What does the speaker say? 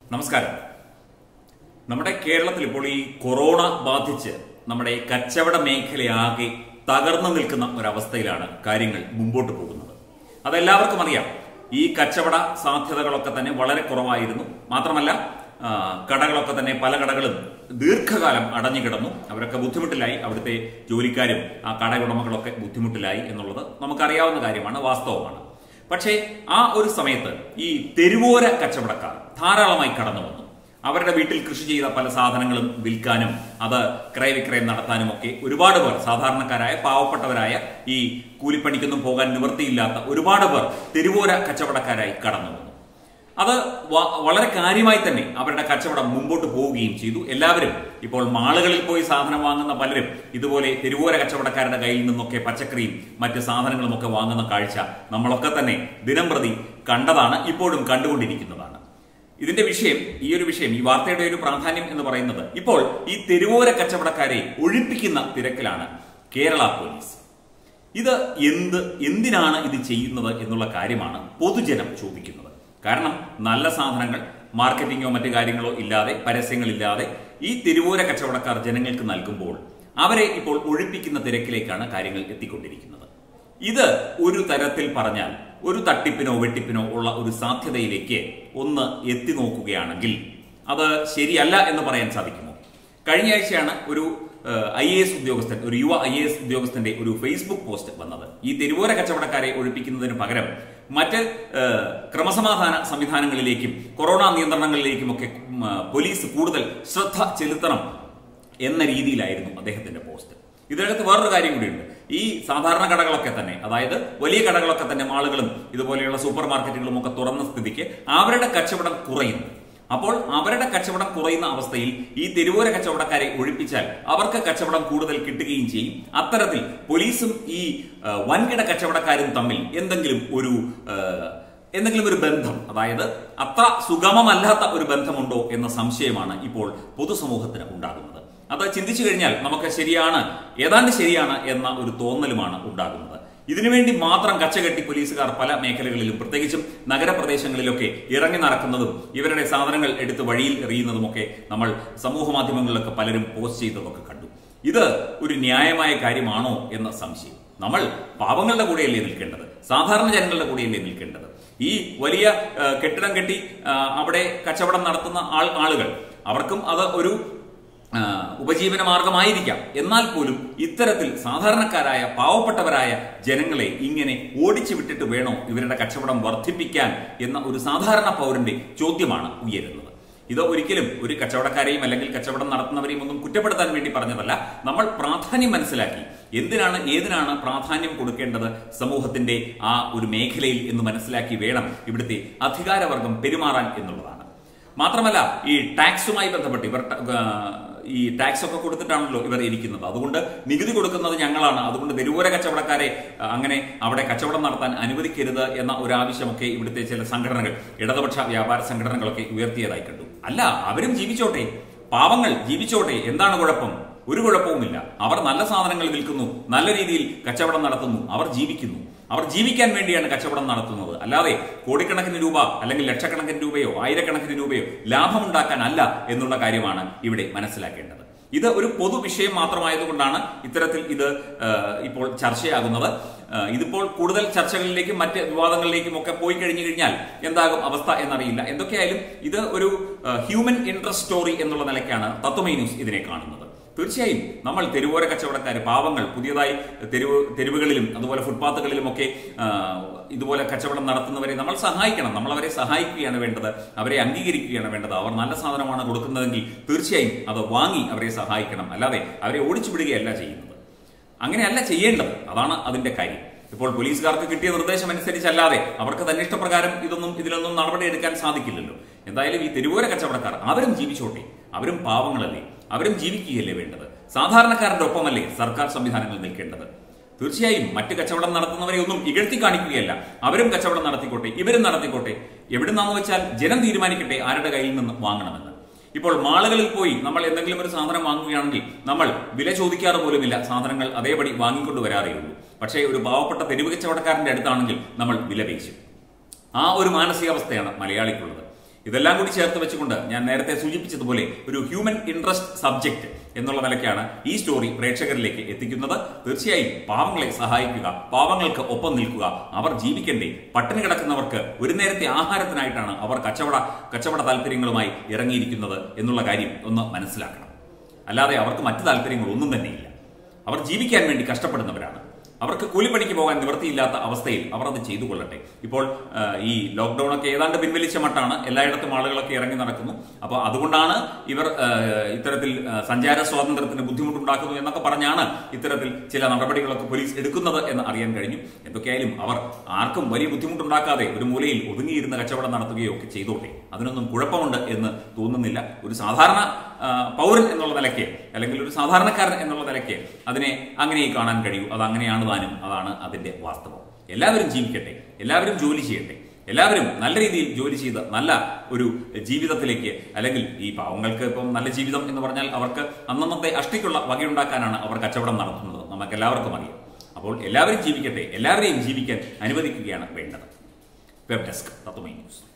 നമസ്കാരം നമ്മുടെ കേരളത്തിൽ ഇപ്പോൾ ഈ കൊറോണ ബാധിച്ച് നമ്മുടെ കച്ചവട മേഖലയാകെ തകർന്നു നിൽക്കുന്ന ഒരവസ്ഥയിലാണ് കാര്യങ്ങൾ മുമ്പോട്ട് പോകുന്നത് അതെല്ലാവർക്കും അറിയാം ഈ കച്ചവട സാധ്യതകളൊക്കെ തന്നെ വളരെ കുറവായിരുന്നു മാത്രമല്ല ആ, കടകളൊക്കെ തന്നെ പല കടകളും ദീർഘകാലം അടഞ്ഞു കിടന്നു അവരൊക്കെ ബുദ്ധിമുട്ടിലായി അവിടുത്തെ ജോലിക്കാരും ആ കട ഉടമകളൊക്കെ ബുദ്ധിമുട്ടിലായി എന്നുള്ളത് നമുക്കറിയാവുന്ന കാര്യമാണ് വാസ്തവമാണ് പക്ഷേ ആ ഒരു സമയത്ത് ഈ തെരുവോര കച്ചവടക്കാർ ധാരാളമായി കടന്നു വന്നു അവരുടെ വീട്ടിൽ കൃഷി ചെയ്ത പല സാധനങ്ങളും വിൽക്കാനും അത് ക്രയവിക്രയം നടത്താനും ഒക്കെ ഒരുപാട് പേർ സാധാരണക്കാരായ പാവപ്പെട്ടവരായ ഈ കൂലിപ്പണിക്കൊന്നും പോകാൻ നിവൃത്തിയില്ലാത്ത ഒരുപാട് പേർ തെരുവോര കച്ചവടക്കാരായി കടന്നു വന്നു അത് വ- വളരെ കാര്യമായി തന്നെ അവരുടെ കച്ചവടം മുമ്പോട്ട് പോവുകയും ചെയ്തു എല്ലാവരും ഇപ്പോൾ മാളുകളിൽ പോയി സാധനം വാങ്ങുന്ന പലരും ഇതുപോലെ തെരുവോര കച്ചവടക്കാരുടെ കയ്യിൽ നിന്നൊക്കെ പച്ചക്കറിയും മറ്റ് സാധനങ്ങളും ഒക്കെ വാങ്ങുന്ന കാഴ്ച നമ്മളൊക്കെ തന്നെ ദിനം പ്രതി കണ്ടതാണ് ഇപ്പോഴും കണ്ടുകൊണ്ടിരിക്കുന്നതാണ് ഇതിന്റെ വിഷയം ഈ ഒരു വിഷയം ഈ വാർത്തയുടെ ഒരു പ്രാധാന്യം എന്ന് പറയുന്നത് ഇപ്പോൾ ഈ തെരുവോര കച്ചവടക്കാരെ ഒഴിപ്പിക്കുന്ന തിരക്കിലാണ് കേരള പോലീസ് ഇത് എന്ത് എന്തിനാണ് ഇത് ചെയ്യുന്നത് എന്നുള്ള കാര്യമാണ് പൊതുജനം ചോദിക്കുന്നത് കാരണം നല്ല സാധനങ്ങൾ മാർക്കറ്റിങ്ങോ മറ്റു കാര്യങ്ങളോ ഇല്ലാതെ പരസ്യങ്ങളില്ലാതെ ഈ തെരുവോര കച്ചവടക്കാർ ജനങ്ങൾക്ക് നൽകുമ്പോൾ അവരെ ഇപ്പോൾ ഒഴിപ്പിക്കുന്ന തിരക്കിലേക്കാണ് കാര്യങ്ങൾ എത്തിക്കൊണ്ടിരിക്കുന്നത് ഇത് ഒരു തരത്തിൽ പറഞ്ഞാൽ ഒരു തട്ടിപ്പിനോ വെട്ടിപ്പിനോ ഉള്ള ഒരു സാധ്യതയിലേക്ക് ഒന്ന് എത്തി നോക്കുകയാണെങ്കിൽ അത് ശരിയല്ല എന്ന് പറയാൻ സാധിക്കുമോ കഴിഞ്ഞ ആഴ്ചയാണ് ഒരു ഐ എ എസ് ഉദ്യോഗസ്ഥൻ ഒരു യുവ ഐ എ എസ് ഉദ്യോഗസ്ഥന്റെ ഒരു ഫേസ്ബുക്ക് പോസ്റ്റ് വന്നത് ഈ തെരുവോര കച്ചവടക്കാരെ ഒഴിപ്പിക്കുന്നതിന് പകരം മറ്റ് ഏഹ്, ക്രമസമാധാന സംവിധാനങ്ങളിലേക്കും കൊറോണ നിയന്ത്രണങ്ങളിലേക്കും ഒക്കെ ഉം, ആ, പോലീസ് കൂടുതൽ ശ്രദ്ധ ചെലുത്തണം എന്ന രീതിയിലായിരുന്നു അദ്ദേഹത്തിന്റെ പോസ്റ്റ് ഇതിനകത്ത് വേറൊരു കാര്യം കൂടിയുണ്ട് ഈ സാധാരണ കടകളൊക്കെ തന്നെ അതായത് വലിയ കടകളൊക്കെ തന്നെ മാളുകളും ഇതുപോലെയുള്ള സൂപ്പർ മാർക്കറ്റുകളും ഒക്കെ തുറന്ന സ്ഥിതിക്ക് അവരുടെ കച്ചവടം കുറയുന്നു അപ്പോൾ അവരുടെ കച്ചവടം കുറയുന്ന അവസ്ഥയിൽ ഈ തെരുവോര കച്ചവടക്കാരെ ഒഴിപ്പിച്ചാൽ അവർക്ക് കച്ചവടം കൂടുതൽ കിട്ടുകയും ചെയ്യും അത്തരത്തിൽ പോലീസും ഈ ആ, വൻകിട കച്ചവടക്കാരും തമ്മിൽ എന്തെങ്കിലും ഒരു ആ, എന്തെങ്കിലും ഒരു ബന്ധം അതായത് അത്ര സുഗമമല്ലാത്ത ഒരു ബന്ധമുണ്ടോ എന്ന സംശയമാണ് ഇപ്പോൾ പൊതുസമൂഹത്തിന് ഉണ്ടാകുന്നത് അത് ചിന്തിച്ചു കഴിഞ്ഞാൽ നമുക്ക് ശരിയാണ് ഏതാണ്ട് ശരിയാണ് എന്ന ഒരു തോന്നലുമാണ് ഉണ്ടാകുന്നത് ഇതിനുവേണ്ടി മാത്രം കച്ചകെട്ടി പോലീസുകാർ പല മേഖലകളിലും പ്രത്യേകിച്ചും നഗരപ്രദേശങ്ങളിലൊക്കെ ഇറങ്ങി നടക്കുന്നതും ഇവരുടെ സാധനങ്ങൾ എടുത്ത് വഴിയിൽ എറിയുന്നതുമൊക്കെ നമ്മൾ സമൂഹ മാധ്യമങ്ങളിലൊക്കെ പലരും പോസ്റ്റ് ചെയ്തതൊക്കെ കണ്ടു ഇത് ഒരു ന്യായമായ കാര്യമാണോ എന്ന സംശയം നമ്മൾ പാവങ്ങളുടെ കൂടെയല്ലേ നിൽക്കേണ്ടത് സാധാരണ ജനങ്ങളുടെ കൂടെയല്ലേ നിൽക്കേണ്ടത് ഈ വലിയ ആ, കെട്ടിടം കെട്ടി ആ, അവിടെ കച്ചവടം നടത്തുന്ന ആൾ ആളുകൾ അവർക്കും അത് ഒരു ആ, ഉപജീവന മാർഗമായിരിക്കാം എന്നാൽ പോലും ഇത്തരത്തിൽ സാധാരണക്കാരായ പാവപ്പെട്ടവരായ ജനങ്ങളെ ഇങ്ങനെ ഓടിച്ചു വിട്ടിട്ട് വേണോ ഇവരുടെ കച്ചവടം വർദ്ധിപ്പിക്കാൻ എന്ന ഒരു സാധാരണ പൗരന്റെ ചോദ്യമാണ് ഉയരുന്നത് ഇത് ഒരിക്കലും ഒരു കച്ചവടക്കാരെയും അല്ലെങ്കിൽ കച്ചവടം നടത്തുന്നവരെയും ഒന്നും കുറ്റപ്പെടുത്താൻ വേണ്ടി പറഞ്ഞതല്ല നമ്മൾ പ്രാധാന്യം മനസ്സിലാക്കി എന്തിനാണ് ഏതിനാണ് പ്രാധാന്യം കൊടുക്കേണ്ടത് സമൂഹത്തിന്റെ ആ ഒരു മേഖലയിൽ എന്ന് മനസ്സിലാക്കി വേണം ഇവിടുത്തെ അധികാരവർഗം പെരുമാറാൻ എന്നുള്ളതാണ് മാത്രമല്ല ഈ ടാക്സുമായി ബന്ധപ്പെട്ട് ഇവർ ട- ആ, ഈ ടാക്സ് ഒക്കെ കൊടുത്തിട്ടാണല്ലോ ഇവർ ഇരിക്കുന്നത് അതുകൊണ്ട് നികുതി കൊടുക്കുന്നത് ഞങ്ങളാണ് അതുകൊണ്ട് തെരുവോര കച്ചവടക്കാരെ ആ, അങ്ങനെ അവിടെ കച്ചവടം നടത്താൻ അനുവദിക്കരുത് എന്ന ഒരു ആവശ്യമൊക്കെ ഇവിടുത്തെ ചില സംഘടനകൾ ഇടതുപക്ഷ വ്യാപാര സംഘടനകളൊക്കെ ഉയർത്തിയതായി കണ്ടു അല്ല അവരും ജീവിച്ചോട്ടെ പാവങ്ങൾ ജീവിച്ചോട്ടെ എന്താണ് കുഴപ്പം ഒരു കുഴപ്പവുമില്ല അവർ നല്ല സാധനങ്ങൾ വിൽക്കുന്നു നല്ല രീതിയിൽ കച്ചവടം നടത്തുന്നു അവർ ജീവിക്കുന്നു അവർ ജീവിക്കാൻ വേണ്ടിയാണ് കച്ചവടം നടത്തുന്നത് അല്ലാതെ കോടിക്കണക്കിന് രൂപ അല്ലെങ്കിൽ ലക്ഷക്കണക്കിന് രൂപയോ ആയിരക്കണക്കിന് രൂപയോ ലാഭമുണ്ടാക്കാനല്ല എന്നുള്ള കാര്യമാണ് ഇവിടെ മനസ്സിലാക്കേണ്ടത് ഇത് ഒരു പൊതു വിഷയം മാത്രമായതുകൊണ്ടാണ് ഇത്തരത്തിൽ ഇത് ആ, ഇപ്പോൾ ചർച്ചയാകുന്നത് ആ, ഇതിപ്പോൾ കൂടുതൽ ചർച്ചകളിലേക്കും മറ്റ് വിവാദങ്ങളിലേക്കും ഒക്കെ പോയി കഴിഞ്ഞു കഴിഞ്ഞാൽ എന്താകും അവസ്ഥ എന്നറിയില്ല എന്തൊക്കെയായാലും ഇത് ഒരു ഹ്യൂമൻ ഇൻട്രസ്റ്റ് സ്റ്റോറി എന്നുള്ള നിലയ്ക്കാണ് തത്വമൈ ന്യൂസ് ഇതിനെ കാണുന്നത് തീർച്ചയായും നമ്മൾ തെരുവോര കച്ചവടക്കാർ പാവങ്ങൾ പുതിയതായി തെരുവ് തെരുവുകളിലും അതുപോലെ ഫുട്പാത്തുകളിലും ഒക്കെ ആ, ഇതുപോലെ കച്ചവടം നടത്തുന്നവരെ നമ്മൾ സഹായിക്കണം നമ്മൾ അവരെ സഹായിക്കുകയാണ് വേണ്ടത് അവരെ അംഗീകരിക്കുകയാണ് വേണ്ടത് അവർ നല്ല സാധനമാണ് കൊടുക്കുന്നതെങ്കിൽ തീർച്ചയായും അത് വാങ്ങി അവരെ സഹായിക്കണം അല്ലാതെ അവരെ ഓടിച്ചു വിടുകയല്ല ചെയ്യുന്നത് അങ്ങനെയല്ല ചെയ്യേണ്ടത് അതാണ് അതിന്റെ കാര്യം ഇപ്പോൾ പോലീസുകാർക്ക് കിട്ടിയ നിർദ്ദേശം അനുസരിച്ചല്ലാതെ അവർക്ക് തന്നെ ഇഷ്ടപ്രകാരം ഇതൊന്നും ഇതിലൊന്നും നടപടിയെടുക്കാൻ സാധിക്കില്ലല്ലോ എന്തായാലും ഈ തെരുവോര കച്ചവടക്കാർ അവരും ജീവിച്ചോട്ടെ അവരും പാവങ്ങളല്ലേ അവരും ജീവിക്കുകയല്ലേ വേണ്ടത് സാധാരണക്കാരുടെ ഒപ്പമല്ലേ സർക്കാർ സംവിധാനങ്ങൾ നിൽക്കേണ്ടത് തീർച്ചയായും മറ്റ് കച്ചവടം നടത്തുന്നവരെ ഒന്നും ഇകഴ്ത്തി കാണിക്കുകയല്ല അവരും കച്ചവടം നടത്തിക്കോട്ടെ ഇവരും നടത്തിക്കോട്ടെ എവിടുന്നാന്ന് വെച്ചാൽ ജനം തീരുമാനിക്കട്ടെ ആരുടെ കയ്യിൽ നിന്ന് വാങ്ങണമെന്ന് ഇപ്പോൾ മാളുകളിൽ പോയി നമ്മൾ എന്തെങ്കിലും ഒരു സാധനം വാങ്ങുകയാണെങ്കിൽ നമ്മൾ വില ചോദിക്കാറ് പോലുമില്ല സാധനങ്ങൾ അതേപടി വാങ്ങിക്കൊണ്ട് വരാറേ ഉള്ളൂ പക്ഷേ ഒരു പാവപ്പെട്ട തെരുവ് കച്ചവടക്കാരന്റെ അടുത്താണെങ്കിൽ നമ്മൾ വില പേശും ആ ഒരു മാനസികാവസ്ഥയാണ് മലയാളിക്കുള്ളത് ഇതെല്ലാം കൂടി ചേർത്ത് വെച്ചുകൊണ്ട് ഞാൻ നേരത്തെ സൂചിപ്പിച്ചതുപോലെ ഒരു ഹ്യൂമൻ ഇൻട്രസ്റ്റ് സബ്ജക്ട് എന്നുള്ള നിലയ്ക്കാണ് ഈ സ്റ്റോറി പ്രേക്ഷകരിലേക്ക് എത്തിക്കുന്നത് തീർച്ചയായും പാവങ്ങളെ സഹായിക്കുക പാവങ്ങൾക്ക് ഒപ്പം നിൽക്കുക അവർ ജീവിക്കണ്ടേ പട്ടിണി കിടക്കുന്നവർക്ക് ഒരു നേരത്തെ ആഹാരത്തിനായിട്ടാണ് അവർ കച്ചവട കച്ചവട താല്പര്യങ്ങളുമായി ഇറങ്ങിയിരിക്കുന്നത് എന്നുള്ള കാര്യം ഒന്ന് മനസ്സിലാക്കണം അല്ലാതെ അവർക്ക് മറ്റു താല്പര്യങ്ങളൊന്നും തന്നെയില്ല അവർ ജീവിക്കാൻ വേണ്ടി കഷ്ടപ്പെടുന്നവരാണ് അവർക്ക് കൂലിപ്പണിക്ക് പോകാൻ നിവൃത്തിയില്ലാത്ത അവസ്ഥയിൽ അവർ അത് ചെയ്തു കൊള്ളട്ടെ ഇപ്പോൾ ആ, ഈ ലോക്ക്ഡൌൺ ഒക്കെ ഏതാണ്ട് പിൻവലിച്ച മട്ടാണ് എല്ലായിടത്തും ആളുകളൊക്കെ ഇറങ്ങി നടക്കുന്നു അപ്പോൾ അതുകൊണ്ടാണ് ഇവർ ആ, ഇത്തരത്തിൽ ആ, സഞ്ചാര സ്വാതന്ത്ര്യത്തിന് ബുദ്ധിമുട്ടുണ്ടാക്കുന്നു എന്നൊക്കെ പറഞ്ഞാണ് ഇത്തരത്തിൽ ചില നടപടികളൊക്കെ പോലീസ് എടുക്കുന്നത് എന്ന് അറിയാൻ കഴിഞ്ഞു എന്തൊക്കെയായാലും അവർ ആർക്കും വലിയ ബുദ്ധിമുട്ടുണ്ടാക്കാതെ ഒരു മൂലയിൽ ഒതുങ്ങിയിരുന്ന കച്ചവടം നടത്തുകയോ ഒക്കെ ചെയ്തോട്ടെ അതിനൊന്നും കുഴപ്പമുണ്ട് എന്ന് തോന്നുന്നില്ല ഒരു സാധാരണ ആ, പൗരൻ എന്നുള്ള നിലയ്ക്ക് അല്ലെങ്കിൽ ഒരു സാധാരണക്കാരൻ എന്നുള്ള നിലയ്ക്ക് അതിനെ അങ്ങനെ കാണാൻ കഴിയൂ അത് അങ്ങനെയാണ് താനും അതാണ് അതിന്റെ വാസ്തവം എല്ലാവരും ജീവിക്കട്ടെ എല്ലാവരും ജോലി ചെയ്യട്ടെ എല്ലാവരും നല്ല രീതിയിൽ ജോലി ചെയ്ത് നല്ല ഒരു ജീവിതത്തിലേക്ക് അല്ലെങ്കിൽ ഈ പാവങ്ങൾക്ക് ഇപ്പം നല്ല ജീവിതം എന്ന് പറഞ്ഞാൽ അവർക്ക് അന്നന്നത്തെ അഷ്ടിക്കുള്ള വകയുണ്ടാക്കാനാണ് അവർ കച്ചവടം നടത്തുന്നത് നമുക്ക് എല്ലാവർക്കും അറിയാം അപ്പോൾ എല്ലാവരും ജീവിക്കട്ടെ എല്ലാവരെയും ജീവിക്കാൻ അനുവദിക്കുകയാണ് വേണ്ടത് വെബ് ഡെസ്ക് തത്വമൈ ന്യൂസ്